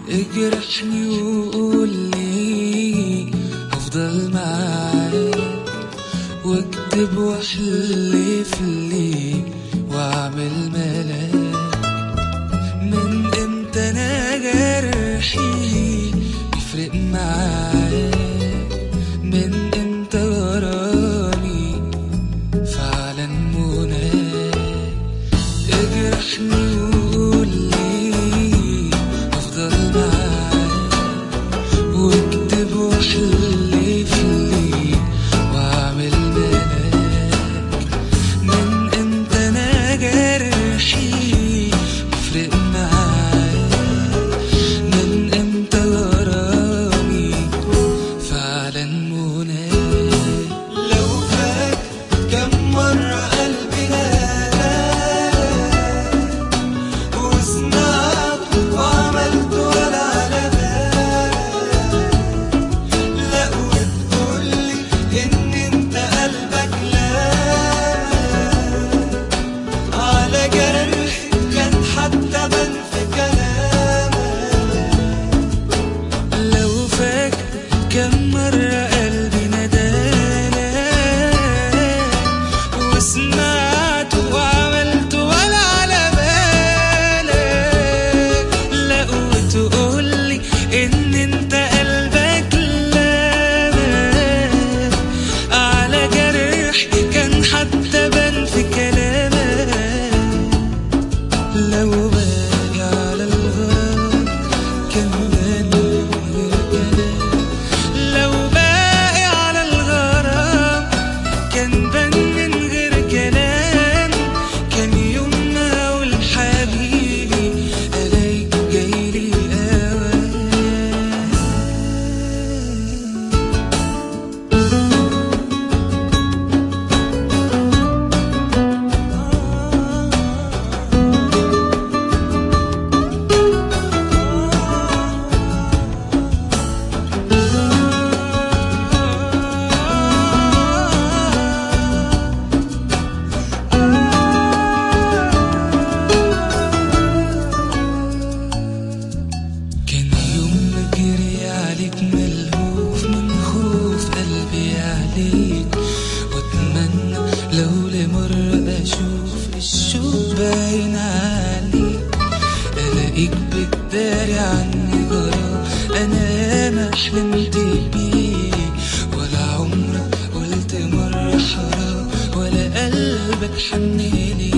اجرحني وقول لي هفضل معاك واكتب واحلف لي واعمل ملاك من امتى انا جرحي يفرق معاك من امتى غرامي فعلا مناك اجرحني وقول لي افضل معاك واكتب واحلف لي واعمل ملاك من امتى انا جرحي يفرق معاك من امتى غرامي فعلا مناك لو فات كم مرة قلبي ناداك وسمعت وعملت ولا على بالك لا وتقولي إن أنت قلبك لا على جرح كان حتى بان في كلامك لو فاكر كم مرة قلبي ندالك وسمعت وعملت ولا على بالك لا وتقولي ان انت قلبك لامك على جرح كان حتى بان في كلامك لو باقي على الغرام كان بان غير كلام لو باقي على الغرام كان بان من غير كلام كان يوم ما اقول حبيبي الاقي جايلي اوان كان يوم ما جري عليك ملهوف من خوف قلبي عليك واتمنى لو لمرة اشوف الشوق باين عليك الاقيك بتداري عني غرام انا ما حلمت بيه ولا عمرك قلت مرة حرام ولا قلبك حن لي